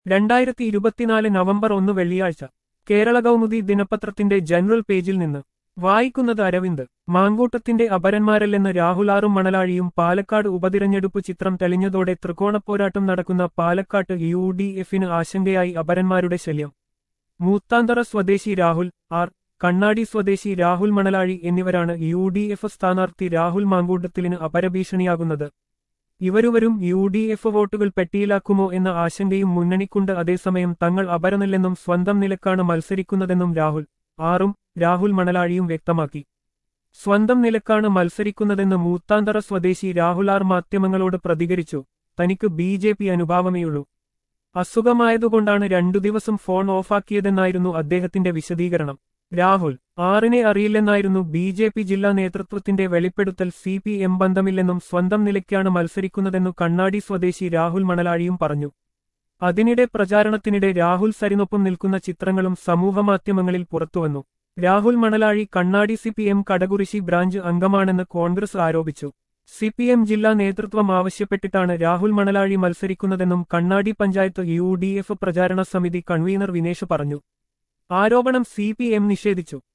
രണ്ടായിരത്തി ഇരുപത്തിനാല് നവംബർ ഒന്ന് വെള്ളിയാഴ്ച കേരള കൗമുദി ദിനപത്രത്തിന്റെ ജനറൽ പേജിൽ നിന്ന് വായിക്കുന്നത് അരവിന്ദ് മാങ്കൂട്ടത്തിന്റെ അപരന്മാരല്ലെന്ന് രാഹുലാറും മണലാഴിയും പാലക്കാട് ഉപതിരഞ്ഞെടുപ്പ് ചിത്രം തെളിഞ്ഞതോടെ ത്രികോണപ്പോരാട്ടം നടക്കുന്ന പാലക്കാട്ട് യു ഡി എഫിന് ആശങ്കയായി അപരന്മാരുടെ ശല്യം മൂത്താന്തറ സ്വദേശി രാഹുൽ ആർ കണ്ണാടി സ്വദേശി രാഹുൽ മണലാഴി എന്നിവരാണ് യു ഡി എഫ് സ്ഥാനാർത്ഥി രാഹുൽ മാങ്കൂട്ടത്തിലിന് അപരഭീഷണിയാകുന്നത് ഇവരുവരും യു ഡി എഫ് വോട്ടുകൾ പെട്ടിയിലാക്കുമോ എന്ന ആശങ്കയും മുന്നണിക്കുണ്ട് അതേസമയം തങ്ങൾ അപരനല്ലെന്നും സ്വന്തം നിലക്കാണ് മത്സരിക്കുന്നതെന്നും രാഹുൽ ആറും രാഹുൽ മണലാഴിയും വ്യക്തമാക്കി സ്വന്തം നിലക്കാണ് മത്സരിക്കുന്നതെന്ന് മൂത്താന്തറ സ്വദേശി രാഹുൽ ആർ മാധ്യമങ്ങളോട് പ്രതികരിച്ചു തനിക്ക് ബി ജെ പി അനുഭാവമേയുള്ളൂ അസുഖമായതുകൊണ്ടാണ് രണ്ടു ദിവസം ഫോൺ ഓഫാക്കിയതെന്നായിരുന്നു അദ്ദേഹത്തിന്റെ വിശദീകരണം രാഹുൽ ആറിനെ അറിയില്ലെന്നായിരുന്നു ബി ജെ പി ജില്ലാ നേതൃത്വത്തിന്റെ വെളിപ്പെടുത്തൽ സി പി എം ബന്ധമില്ലെന്നും സ്വന്തം നിലയ്ക്കാണ് മത്സരിക്കുന്നതെന്നു കണ്ണാടി സ്വദേശി രാഹുൽ മണലാഴിയും പറഞ്ഞു അതിനിടെ പ്രചാരണത്തിനിടെ രാഹുൽ സരിനൊപ്പം നിൽക്കുന്ന ചിത്രങ്ങളും സമൂഹമാധ്യമങ്ങളിൽ പുറത്തുവന്നു Rahul Manalazhi Kannadi C P M Kadakurissi branch അംഗമാണെന്ന് കോൺഗ്രസ് ആരോപിച്ചു സി പി എം ജില്ലാ നേതൃത്വം ആവശ്യപ്പെട്ടിട്ടാണ് രാഹുൽ മണലാഴി മത്സരിക്കുന്നതെന്നും കണ്ണാടി പഞ്ചായത്ത് യു ഡി എഫ് പ്രചാരണ സമിതി കൺവീനർ വിനേഷ് പറഞ്ഞു ആരോപണം സി പി എം നിഷേധിച്ചു